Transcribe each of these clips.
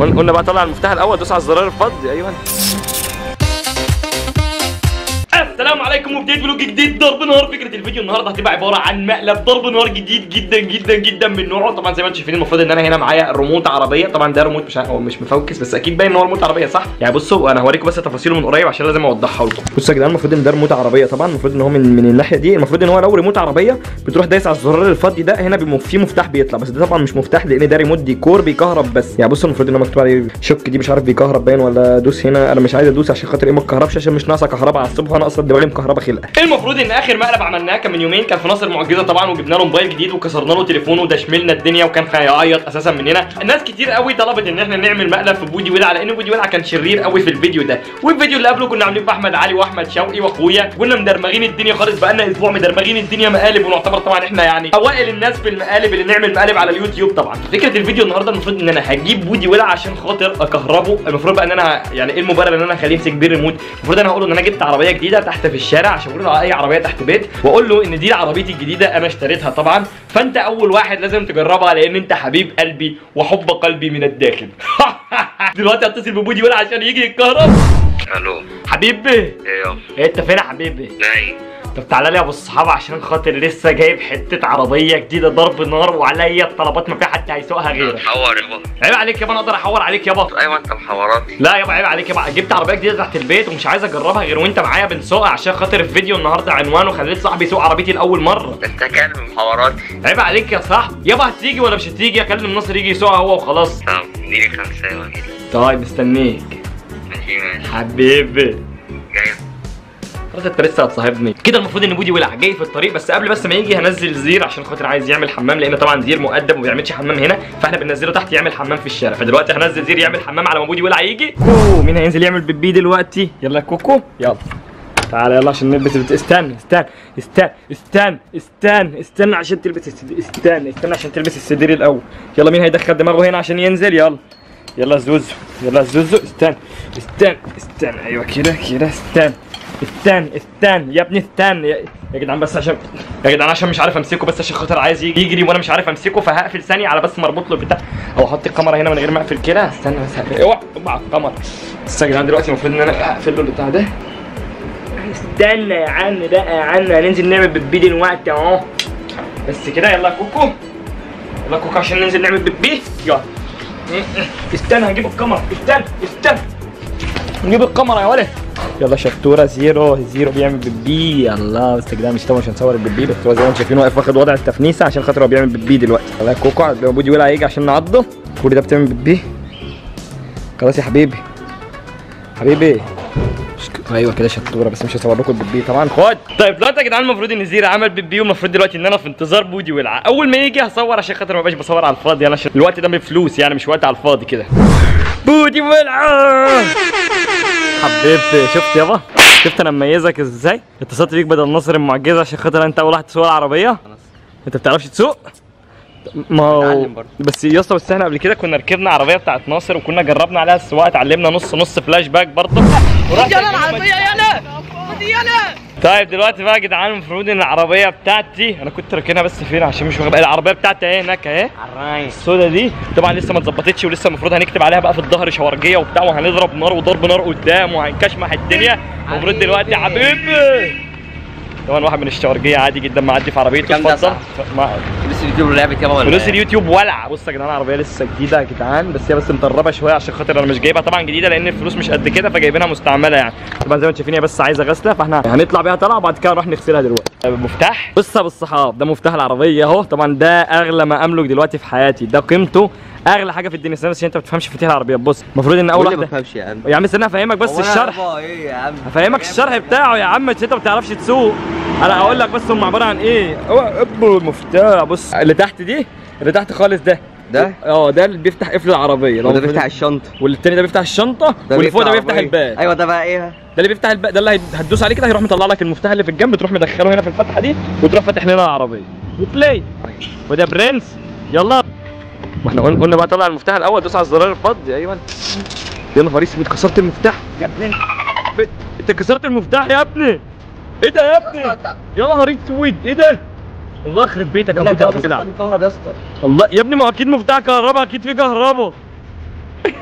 قلنا قلنا بقى طلع المفتاح الاول دوس على الزرار الفضي ايوه السلام عليكم وبدايه فلوج جديد ضرب نار فكره الفيديو النهارده هتبقى عباره عن مقلب ضرب نار جديد جدا جدا جدا من نوعه طبعا زي ما انتم شايفين المفروض ان انا هنا معايا ريموت عربيه طبعا ده ريموت مش هو مش مفوكس بس اكيد باين ان هو ريموت عربيه صح يعني بصوا انا هوريكم بس تفاصيله من قريب عشان لازم اوضحها لكم بصوا يا جدعان المفروض ان ده ريموت عربيه طبعا المفروض ان هو من من الناحيه دي المفروض ان هو لو ريموت عربيه بتروح دايس على الزرار الفضي ده هنا بيبقى فيه مفتاح بيطلع بس ده طبعا مش مفتاح لان ده ريموت ديكور بيكهرب بس يعني بصوا المفروض ان هو مكتوب عليه شك دي مش عارف بيكهرب باين ولا دوس هنا انا مش عايز ادوس عشان خاطر ايه ما تكهربش عشان مش ناقصه كهرباء على الصبح وانا اصلا دماغي مكهربه خلقه المفروض ان اخر مقلب عملناه كان من يومين كان في ناصر معجزه طبعا وجبنا له موبايل جديد وكسرنا له تليفونه ودشملنا الدنيا وكان هيعيط اساسا مننا الناس كتير قوي طلبت ان احنا نعمل مقلب في بودي ولع لان بودي ولع كان شرير قوي في الفيديو ده والفيديو اللي قبله كنا عاملين باحمد علي واحمد شوقي واخويا كنا مدرمغين الدنيا خالص بقالنا اسبوع مدرمغين الدنيا مقالب ونعتبر طبعا احنا يعني اوائل الناس في المقالب اللي نعمل مقالب على اليوتيوب طبعا فكره الفيديو النهارده المفروض ان انا هجيب بودي ولع عشان خاطر اكهربه المفروض بقى ان انا يعني ايه المبرر ان انا اخليه يمسك بيه الريموت المفروض انا هقول له ان انا جبت عربيه جديده تحت في الشارع عشان اقول له على اي عربيه تحت بيت واقول له ان دي عربيتي الجديده انا اشتريتها طبعا فانت اول واحد لازم تجربها لان انت حبيب قلبي وحب قلبي من الداخل دلوقتي هتصل ببودي ولا عشان يجي يتكهرب الو حبيبي ايه يابا إيه انت فين يا حبيبي نايم طب تعالى لي يا ابو الصحابه عشان خاطر لسه جايب حته عربيه جديده ضرب نار وعليا الطلبات ما في حد هيسوقها غيرك حور يابا عيب عليك يابا انا اقدر احور عليك يابا ايوه انت محوراتي لا يابا عيب عليك يابا جبت عربيه جديده تحت البيت ومش عايز اجربها غير وانت معايا بنسوقها عشان خاطر الفيديو النهارده عنوانه خليت صاحبي يسوق عربيتي لاول مره انت كلب محوراتي عيب عليك يا صاحبي يابا هتيجي ولا مش هتيجي اكلم ناصر يجي يسوقها هو وخلاص طب اديني خمسة يابا كده طيب مستنيك ماشي ماشي حبيبي جاي خلاص انت لسه هتصاحبني كده المفروض ان بودي ولع جاي في الطريق بس قبل بس ما يجي هنزل زير عشان خاطر عايز يعمل حمام لان طبعا زير مؤدب وما بيعملش حمام هنا فاحنا بننزله تحت يعمل حمام في الشارع فدلوقتي هنزل زير يعمل حمام على ما بودي ولع يجي كوكو مين هينزل يعمل بيبي دلوقتي يلا كوكو يلا تعالى يلا عشان نلبس البت- استنى استنى استنى استنى استنى استنى عشان تلبس السد... استنى استنى عشان تلبس السدير الاول يلا مين هيدخل دماغه هنا عشان ينزل يلا يلا زوزو يلا زوزو استنى استنى استنى ايوه كده كده استنى استنى استنى يا ابني استنى يا, يا جدعان بس عشان يا جدعان عشان مش عارف امسكه بس عشان خاطر عايز يجي يجري وانا مش عارف امسكه فهقفل ثانيه على بس مربوط له البتاع او احط الكاميرا هنا من غير ما اقفل كده استنى بس هقفل اوعى اوعى الكاميرا بس يا جدعان دلوقتي المفروض ان انا اقفل له البتاع ده استنى يا عم بقى يا عم هننزل نعمل بيبي دلوقتي اهو بس كده يلا يا كوكو يلا يا كوكو عشان ننزل نعمل بيبي يلا استنى هنجيب الكاميرا استنى استنى نجيب الكاميرا يا ولد يلا شطوره زيرو زيرو بيعمل بيبي يلا بس يا جدعان مش طبعا مش هنصور البيبي بس هو زي ما انتم شايفين واقف واخد وضع التفنيسه عشان خاطر هو بيعمل بيبي دلوقتي يلا يا كوكو لما بودي ولا هيجي عشان نعضه كل ده بتعمل بيبي خلاص يا حبيبي حبيبي مش- ايوه كده شطوره بس مش هصور لكم البيبي طبعا خد طيب دلوقتي يا جدعان المفروض ان زيرو عمل بيبي والمفروض دلوقتي ان انا في انتظار بودي ولع اول ما يجي هصور عشان خاطر ما بقاش بصور على الفاضي انا عشان الوقت ده بفلوس يعني مش وقت على الفاضي كده بودي ولع حبيبتي شفت يابا شفت انا مميزك ازاي اتصلت بيك بدل ناصر المعجزه عشان خاطر انت اول واحد تسوق العربيه انت بتعرفش تسوق ما هو اتعلم برضه. بس يا اسطى بس احنا قبل كده كنا ركبنا عربيه بتاعت ناصر وكنا جربنا عليها السواقه اتعلمنا نص نص فلاش باك برضه يلا العربيه يلا طيب دلوقتي بقى يا جدعان المفروض ان العربيه بتاعتي انا كنت راكنها بس فين عشان مش واخد بالي العربيه بتاعتي اهي هناك اهي السودا دي طبعا لسه ما اتظبطتش ولسه المفروض هنكتب عليها بقى في الظهر شورجيه وبتاع وهنضرب نار وضرب نار قدام وهنكشمح الدنيا المفروض دلوقتي يا حبيبي طبعا واحد من الشورجيه عادي جدا معدي في عربيته كام ده اتفضل صح؟ ما- فلوس اليوتيوب لعبت يابا ولا فلوس إيه؟ اليوتيوب ولع بص يا جدعان العربيه لسه جديده يا جدعان بس هي بس مطربه شويه عشان خاطر انا مش جايبها طبعا جديده لان الفلوس مش قد كده فجايبينها مستعمله يعني طبعا زي ما انتم شايفين هي بس عايزه غسله فاحنا هنطلع بيها طلعه وبعد كده نروح نغسلها دلوقتي مفتاح بص يا ابو الصحاب ده مفتاح العربيه اهو طبعا ده اغلى ما املك دلوقتي في حياتي ده قيمته اغلى حاجه في الدنيا بس عشان انت ما بتفهمش في مفتاح العربيات بص المفروض ان اول قول لي ما واحده بفهمش يا عم يا عم استنى افهمك بس هو أنا الشرح يابا ايه يا عم هفهمك الشرح بتاعه يا عم عشان انت ما بتعرفش تسوق انا هقول لك بس هم عباره عن ايه هو ابو المفتاح بص اللي تحت دي اللي تحت خالص ده ده اه ده اللي بيفتح قفل العربيه لو وده المفروض- بيفتح الشنطه والتاني ده بيفتح الشنطه ده واللي فوق ده بيفتح العربية. الباب ايوه ده بقى ايه ده اللي بيفتح الباب ده اللي هت- هتدوس عليه كده هيروح مطلع لك المفتاح اللي في الجنب تروح مدخله هنا في الفتحه دي وتروح فاتح لنا العربيه وبلاي وده برنس يلا ما احنا قلنا قلنا بقى طلع المفتاح الاول دوس على الزرار الفضي ايوه يا نهار اسود كسرت المفتاح يا ابني بت- انت كسرت المفتاح يا ابني ايه ده يا ابني يا نهار اسود ايه ده الله يخرب بيتك يا ابو كده الله يا ابني ما هو اكيد مفتاح كهرباء اكيد في كهرباء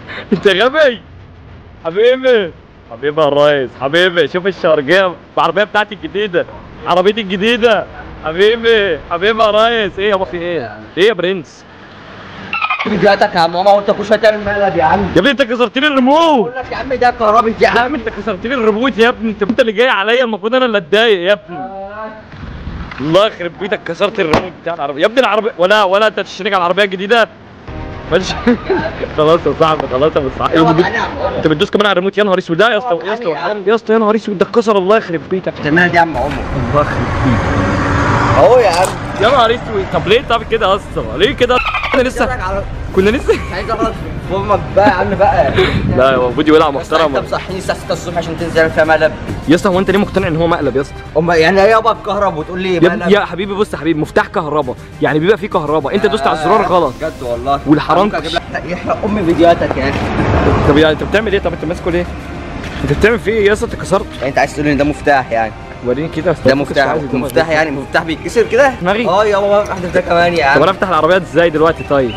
انت غبي حبيبي حبيبي يا الريس حبيبي شوف الشرقية العربية بتاعتي الجديدة عربيتي الجديدة حبيبي حبيبي يا ريس ايه يابا في ايه؟ ايه يا برنس؟ فيديوهاتك يا عم ماما وانت كل شويه تعمل مقلب يا عم يا ابني انت كسرت لي الريموت بقول لك يا عم ده كهربي يا يا عم عم انت كسرت لي الريموت يا ابني انت انت اللي جاي عليا المفروض انا اللي اتضايق يا ابني الله يخرب بيتك كسرت الريموت بتاع العربية يا ابني العربية ولا ولا انت تشترك على العربية الجديدة ماشي خلاص يا صاحبي خلاص يا صاحبي يلا تعالى يا عم انت بتدوس كمان على الريموت يا نهار اسود لا يا اسطى يا اسطى يا اسطى يا نهار اسود ده اتكسر الله يخرب بيتك تعملها دي يا عم عمر الله يخرب بيتك اهو يا عم يا نهار اسود طب ليه طب كده يا اسطى ليه كده كنا لسه كنا لسه عايز اغلط في فمك بقى يا عم بقى لا هو فيديو ولع انت محترم مصحيني الساعه 6 الصبح عشان تنزل تعمل فيها مقلب يا اسطى هو انت ليه مقتنع ان هو مقلب يا اسطى امال يعني ايه يابا الكهرب وتقول لي يا, ابني- يا حبيبي بص يا حبيبي مفتاح كهرباء يعني بيبقى فيه كهرباء انت دوست على الزرار غلط بجد والله والحرام ممكن اجيب لك يحرق ام فيديوهاتك يعني طب يعني انت بتعمل ايه طب انت ماسكه ليه انت بتعمل فيه ايه يا اسطى انت كسرت يعني انت عايز تقول لي ان ده مفتاح يعني وريني كده ده مفتاح مفتاح يعني مفتاح بيتكسر كده دماغي. اه يابا احذف ده كمان يا طب عم انا افتح العربيات ازاي دلوقتي طيب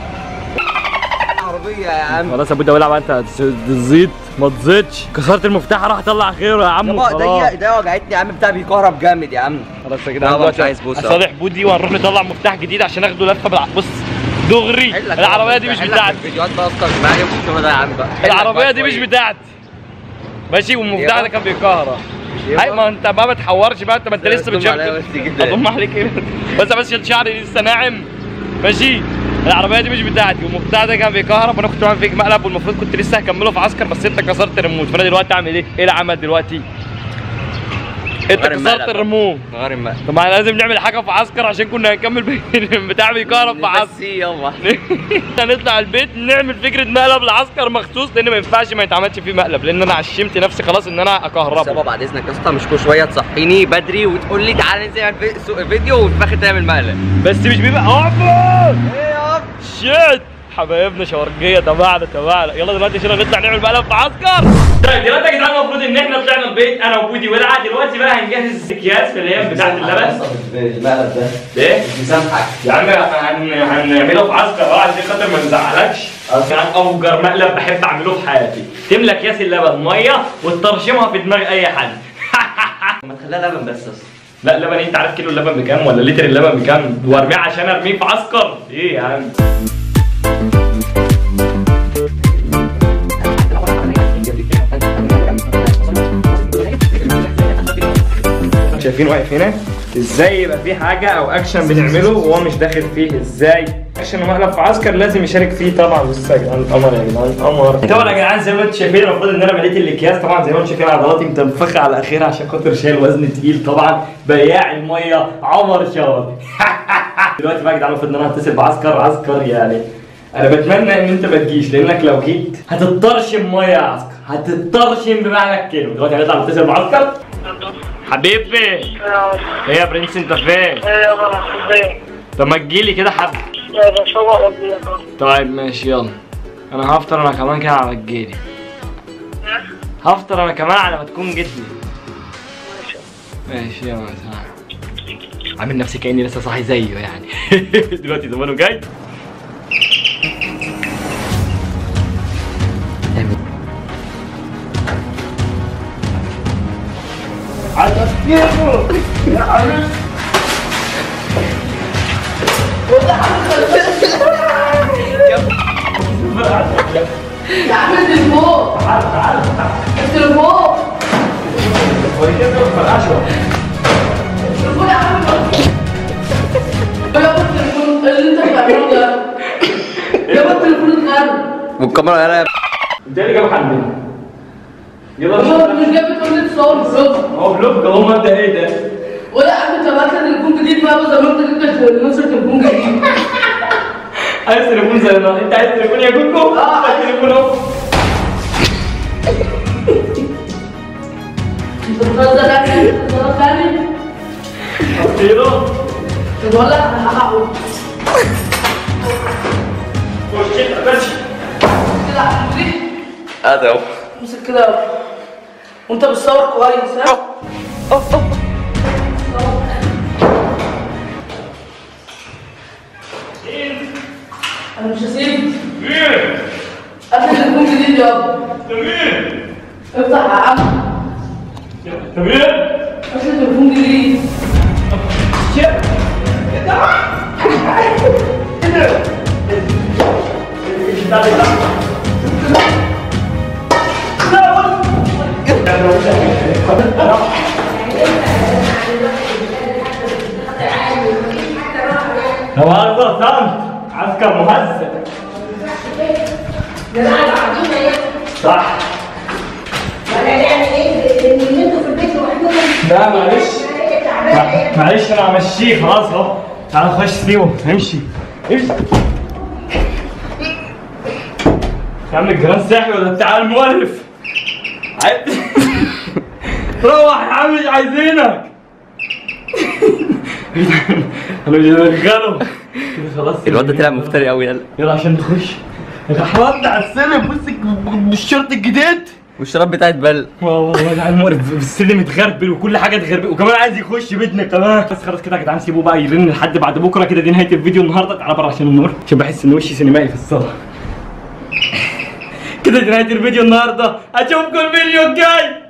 عربيه يا عم خلاص يا ابو ده ولع بقى انت تزيد ما تزيدش كسرت المفتاح راح اطلع غيره يا عم يابا خلاص ده ده وجعتني يا عم بتاع بيكهرب جامد يا عم خلاص يا لا، جدعان مش دلوقتي عايز بوسة. صالح بودي وهنروح نطلع مفتاح جديد عشان اخده لفه بالع... بص دغري حلك العربيه دي مش حلك بتاعتي الفيديوهات بقى اصلا معايا والشغل ده يا عم بقى حلك العربيه بقى دي مش شوية. بتاعتي ماشي والمفتاح يابا. ده كان بيكهرب يابا. هاي ما انت بقى ما تحورش بقى انت ما انت لا، لسه تضم بتشوف عليا بس كده. اضم عليك ايه بس بس شعري لسه ناعم ماشي العربيه دي مش بتاعتي والمفتاح ده كان بيكهرب وانا كنت بعمل فيك مقلب والمفروض كنت لسه هكمله في عسكر بس انت كسرت الريموت فانا دلوقتي اعمل ايه؟ ايه العمل دلوقتي؟ انت غير المقلب كسرت بقى. الريموت غير الماء طب ما لازم نعمل حاجه في عسكر عشان كنا هنكمل بتاع بيكهرب في عسكر بس يابا هنطلع البيت نعمل فكره مقلب العسكر مخصوص لان ما ينفعش ما يتعملش فيه مقلب لان انا عشمت نفسي خلاص ان انا بس اكهربه يابا بعد اذنك يا اسطى مش كل شويه تصحيني بدري وتقول لي تعالى ننزل نعمل في- سوق الفيديو وفي الاخر تعمل مقلب بس مش بيبقى عبد ايه يابا شيت حبايبنا شورجيه تبعنا تبعنا يلا دلوقتي عشان نطلع نعمل مقلب في عسكر طيب دلوقتي يا جدعان المفروض ان احنا طلعنا البيت انا وبودي ولعه دلوقتي بقى هنجهز اكياس اللي هي بتاعت اللبن المقلب ده ايه مش مسامحك يا عم هن... هنعمله في عسكر اه عشان خاطر ما نزعلكش كان افجر مقلب بحب اعمله في حياتي تملى اكياس اللبن ميه وتطرشمها في دماغ اي حد ما تخليها لبن بس يا اسطى لا لبن إيه؟ انت عارف كيلو اللبن بكام ولا لتر اللبن بكام وارميه عشان ارميه في عسكر ايه يا عم شايفين واقف هنا ازاي يبقى في حاجه او اكشن بنعمله وهو مش داخل فيه ازاي اكشن ومقلب في عسكر لازم يشارك فيه طبعا بصوا يا جدعان قمر يا جدعان قمر طبعا يا جدعان زي ما انتم شايفين المفروض ان انا مليت الاكياس طبعا زي ما انتم شايفين عضلاتي متنفخه على اخرها عشان خاطر شايل وزن تقيل طبعا بياع الميه عمر شاور دلوقتي بقى يا جدعان المفروض ان انا هتصل بعسكر عسكر يعني انا بتمنى ان انت ما تجيش لانك لو جيت هتطرشم ميه يا عسكر هتطرشم بمعنى الكلمه دلوقتي هنطلع نتصل بعسكر حبيبي ايه يا برنس انت فين يا بابا ازاي؟ طب ما تجيلي كده حب يا باشا هو قصدي يا بابا طيب ماشي يلا انا هفطر انا كمان كده على ما تجيلي هفطر انا كمان على ما تكون جيتني ماشي يلا سلام عامل نفسي كاني لسه صاحي زيه يعني دلوقتي زمانه جاي على كيفه يا حبيبي عامل تليفون التليفون التليفون يا عم يابا التليفون اللي انت بتعمله ده يابا التليفون اتغير والكاميرا يلا انت اللي جاب حد يلا يابا مش جاي بتقول لي تصور بلوج هو بلوك هو مبدا ايه ده؟ ولا يا عم انت معاك تليفون جديد بقى زي ما انت جبت نصر تليفون جديد عايز تليفون زي ما انت عايز تليفون يا جوجو؟ اه. عايز تليفون اهو انت بتهزر يعني انت بتهزر يعني يلا طب بقول لك انا هقعد خش كده ماشي كده على الرجلين هذا هو امسك كده وانت بتصور كويس ها انا مش هسيب ايه؟ قبل جديد يابا تمام افتح يا عم تمام اشتري تليفون جديد هو هذا صمت عسكر مهزأ صح لا معلش مع- معلش انا همشيه خلاص اهو تعال نخش فيهم امشي امشي يا عم الجيران صاحي ولا بتاع المؤلف عيب روح يا عم مش عايزينك انا مش هدخله كده خلاص الواد ده طلع مفتري قوي يلا يلا عشان نخش احنا على السلم بص بالشرط الجديد والشراب بتاعت بل والله ده المقرف السلم اتغربل وكل حاجه اتغربل وكمان عايز يخش بيتنا كمان بس خلاص كده يا جدعان سيبوه بقى يرن لحد بعد بكره كده دي نهايه الفيديو النهارده تعالى بره عشان النور عشان بحس ان وشي سينمائي في الصاله كده دي نهايه الفيديو النهارده اشوفكم الفيديو الجاي